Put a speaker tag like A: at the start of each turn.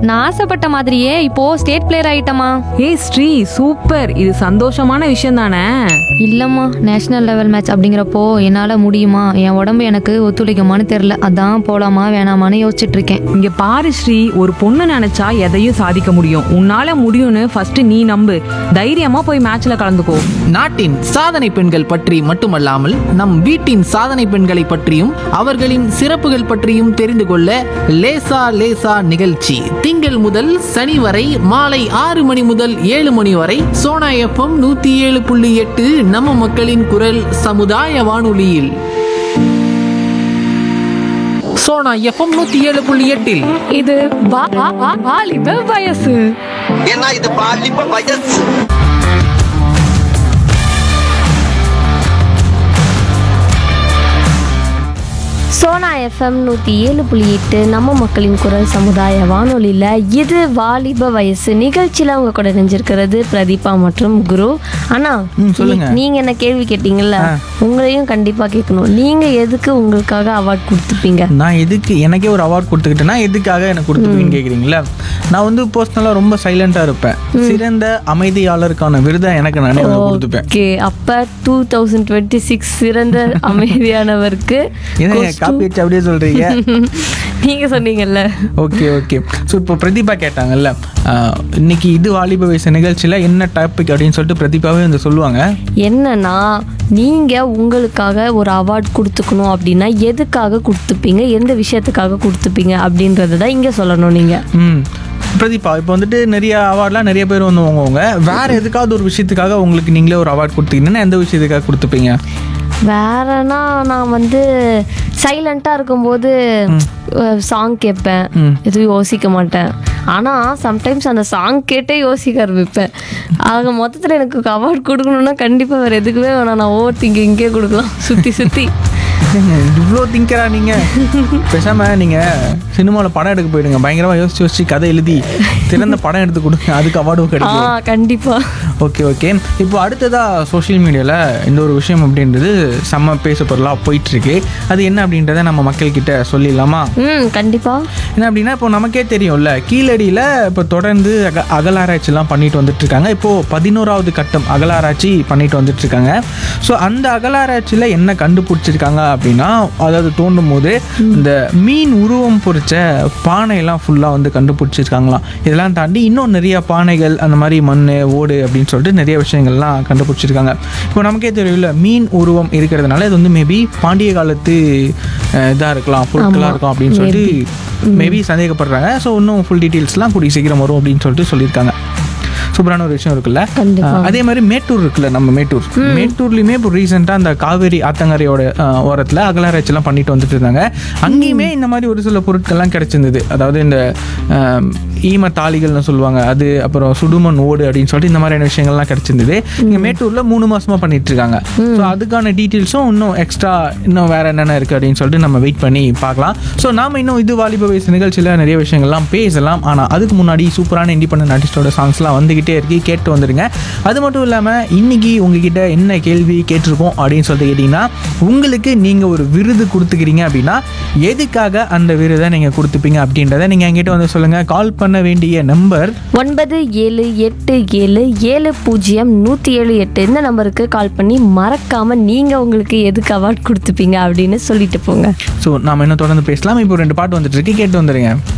A: நான் ஆசைப்பட்ட மாதிரியே இப்போ ஸ்டேட் பிளேயர் ஆயிட்டமா
B: ஏய் ஸ்ரீ சூப்பர் இது சந்தோஷமான விஷயம் தானே
A: இல்லம்மா நேஷனல் லெவல் மேட்ச் அப்படிங்கிறப்போ என்னால முடியுமா என் உடம்பு எனக்கு ஒத்துழைக்குமான்னு தெரியல அதான் போலாமா வேணாமான்னு யோசிச்சுட்டு இருக்கேன்
B: இங்க பாரு ஸ்ரீ ஒரு பொண்ணு நினைச்சா எதையும் சாதிக்க முடியும் உன்னால முடியும்னு ஃபர்ஸ்ட் நீ நம்பு தைரியமா போய் மேட்ச்ல கலந்துக்கோ
C: நாட்டின் சாதனை பெண்கள் பற்றி மட்டுமல்லாமல் நம் வீட்டின் சாதனை பெண்களை பற்றியும் அவர்களின் சிறப்புகள் பற்றியும் தெரிந்து கொள்ள லேசா லேசா நிகழ்ச்சி திங்கள் முதல் சனி வரை மாலை ஆறு மணி முதல் ஏழு மணி வரை சோனா எஃப்எம் நூத்தி ஏழு புள்ளி எட்டு நம்ம மக்களின் குரல் சமுதாய வானொலியில் சோனா எஃப்எம் நூத்தி ஏழு புள்ளி எட்டில்
A: இது வாலிப வயசு
D: ஏன்னா இது பாலிப்ப வயசு
E: சோனா எஃப்எம் நூற்றி ஏழு புள்ளி எட்டு நம்ம மக்களின் குரல் சமுதாய வானொலியில் இது வாலிப வயசு நிகழ்ச்சியில் அவங்க கூட நினைஞ்சிருக்கிறது பிரதீபா மற்றும் குரு அண்ணா
F: சொல்லுங்க.
E: நீ- நீங்க என்ன கேள்வி கேட்டீங்கல்ல உங்களையும் கண்டிப்பாக கேட்கணும் நீங்க எதுக்கு உங்களுக்காக அவார்ட் கொடுத்துப்பீங்க
F: நான் எதுக்கு எனக்கே ஒரு அவார்ட் கொடுத்துக்கிட்டேன்னா எதுக்காக எனக்கு கொடுத்துருவீங்கன்னு கேட்குறீங்களா நான் வந்து பர்சனலாக ரொம்ப சைலண்டாக இருப்பேன் சிறந்த அமைதியாளருக்கான விருதை எனக்கு நானே வந்து கொடுத்துப்பேன்
E: ஓகே அப்ப டூ தௌசண்ட் டுவெண்ட்டி சிக்ஸ் சிறந்த அமைதியானவருக்கு
F: என்ன காப்பி வச்சு அப்படியே சொல்கிறீங்க
E: நீங்க சொன்னீங்கல்ல
F: ஓகே ஓகே ஸோ இப்போ பிரதீபா கேட்டாங்கல்ல ஆஹ், இன்னைக்கு இது வாலிப வயசு நிகழ்ச்சியில் என்ன டாபிக் அப்படின்னு சொல்லிட்டு பிரதீபாவே வந்து சொல்லுவாங்க
E: என்னன்னா நீங்க உங்களுக்காக ஒரு அவார்ட் கொடுத்துக்கணும் அப்படின்னா எதுக்காக கொடுத்துப்பீங்க எந்த விஷயத்துக்காக கொடுத்துப்பீங்க அப்படின்றத தான் இங்க சொல்லணும் நீங்க
F: ம் பிரதீபா இப்போ வந்துட்டு நிறைய அவார்ட்லாம் நிறைய பேர் வந்து வாங்குவாங்க வேற எதுக்காவது ஒரு விஷயத்துக்காக உங்களுக்கு நீங்களே ஒரு அவார்ட் கொடுத்தீங்கன்னா எந்த விஷயத்துக்காக கொடுத்துப்பீங்க
E: வேறனா நான் வந்து சைலண்ட்டாக இருக்கும்போது சாங் கேட்பேன் எதுவும் யோசிக்க மாட்டேன் ஆனால் சம்டைம்ஸ் அந்த சாங் கேட்டே யோசிக்க ஆரம்பிப்பேன் ஆக மொத்தத்தில் எனக்கு அவார்ட் கொடுக்கணும்னா கண்டிப்பாக வேறு எதுக்குமே வேணாம் நான் ஓவர் திங்கிங்கே கொடுக்கலாம் சுற்றி சுற்றி
F: இவ்வளோ திங்கரா நீங்கள் பேசாமல் நீங்கள் சினிமாவில் படம் எடுக்க போயிடுங்க பயங்கரமாக யோசிச்சு யோசிச்சு கதை எழுதி திறந்த படம் எடுத்து கொடுங்க அதுக்கு அவார்டும்
E: ஆ
F: கிடைக்கும்
E: கண்டிப்பாக
F: ஓகே ஓகே இப்போ அடுத்ததாக சோஷியல் மீடியாவில் இந்த ஒரு விஷயம் அப்படின்றது செம்ம பேச பொருளாக போயிட்டுருக்கு அது என்ன அப்படின்றத நம்ம மக்கள்கிட்ட சொல்லிடலாமா
E: ம் கண்டிப்பாக
F: என்ன அப்படின்னா இப்போ நமக்கே தெரியும்ல கீழடியில் இப்போ தொடர்ந்து அக அகலாராய்ச்சிலாம் பண்ணிட்டு வந்துட்டு இருக்காங்க இப்போது பதினோராவது கட்டம் அகலாராய்ச்சி பண்ணிட்டு வந்துட்டு இருக்காங்க ஸோ அந்த அகலாராய்ச்சியில் என்ன கண்டுபிடிச்சிருக்காங்க அப்படின்னா அதாவது தோண்டும் போது இந்த மீன் உருவம் பொறிச்ச பானையெல்லாம் ஃபுல்லாக வந்து கண்டுபிடிச்சிருக்காங்களாம் இதெல்லாம் தாண்டி இன்னும் நிறைய பானைகள் அந்த மாதிரி மண் ஓடு அப்படின்னு சொல்லிட்டு நிறைய விஷயங்கள்லாம் கண்டுபிடிச்சிருக்காங்க இப்போ நமக்கே தெரியும்ல மீன் உருவம் இருக்கிறதுனால இது வந்து மேபி பாண்டிய காலத்து இதாக இருக்கலாம் பொருட்களாக இருக்கும் அப்படின்னு சொல்லிட்டு மேபி சந்தேகப்படுறாங்க ஸோ இன்னும் ஃபுல் டீட்டெயில்ஸ்லாம் கூடிய சீக்கிரம் வரும் அப்படின்னு சொல்லிட்டு சொல்லியிருக்காங்க சூப்பரான ஒரு விஷயம் இருக்குல்ல
E: கண்டிப்பா.
F: அஹ் அதே மாதிரி மேட்டூர் இருக்குல்ல நம்ம மேட்டூர் மேட்டூர்லையுமே இப்போ ரீசெண்டாக அந்த காவேரி ஆத்தங்கரையோட அஹ், ஓரத்தில் அகலாராய்ச்சிலாம் பண்ணிட்டு வந்துட்டு இருந்தாங்க அங்கேயுமே இந்த மாதிரி ஒரு சில பொருட்கள்லாம் கிடைச்சிருந்தது அதாவது இந்த அஹ், ஈம தாளிகள்னு சொல்லுவாங்க அது அப்புறம் சுடுமண் ஓடு அப்படின்னு சொல்லிட்டு இந்த மாதிரியான விஷயங்கள்லாம் கிடைச்சிருந்தது இங்கே மேட்டூரில் மூணு மாசமா பண்ணிட்டு இருக்காங்க ஸோ அதுக்கான டீட்டெயில்ஸும் இன்னும் எக்ஸ்ட்ரா இன்னும் வேற என்னென்ன இருக்குது அப்படின்னு சொல்லிட்டு நம்ம வெயிட் பண்ணி பார்க்கலாம் ஸோ நாம இன்னும் இது வாலிப வயசு நிகழ்ச்சியில் நிறைய விஷயங்கள்லாம் பேசலாம் ஆனால் அதுக்கு முன்னாடி சூப்பரான இண்டிபெண்டன்ட் ஆர்டிஸ்டோட சாங்ஸ்லாம் வந்துகிட்டே இருக்கு கேட்டு வந்துடுங்க அது மட்டும் இல்லாமல் இன்னைக்கு உங்ககிட்ட என்ன கேள்வி கேட்டிருக்கோம் அப்படின்னு சொல்லிட்டு கேட்டிங்கன்னா உங்களுக்கு நீங்கள் ஒரு விருது கொடுத்துக்கிறீங்க அப்படின்னா எதுக்காக அந்த விருதை நீங்கள் கொடுத்துப்பீங்க அப்படின்றத நீங்கள் என்கிட்ட வந்து சொல்லுங்கள் கால் பண்ண வேண்டிய நம்பர்
E: ஒன்பது ஏழு எட்டு ஏழு ஏழு பூஜ்ஜியம் நூற்றி ஏழு எட்டு இந்த நம்பருக்கு கால் பண்ணி மறக்காமல் நீங்கள் உங்களுக்கு எதுக்கு அவார்ட் கொடுத்துப்பீங்க அப்படின்னு சொல்லிட்டு போங்க
F: ஸோ நாம இன்னும் தொடர்ந்து பேசலாம் இப்போ ரெண்டு பாட்டு வந்துட்டு இருக்கு கேட்டு வந்துடுங்க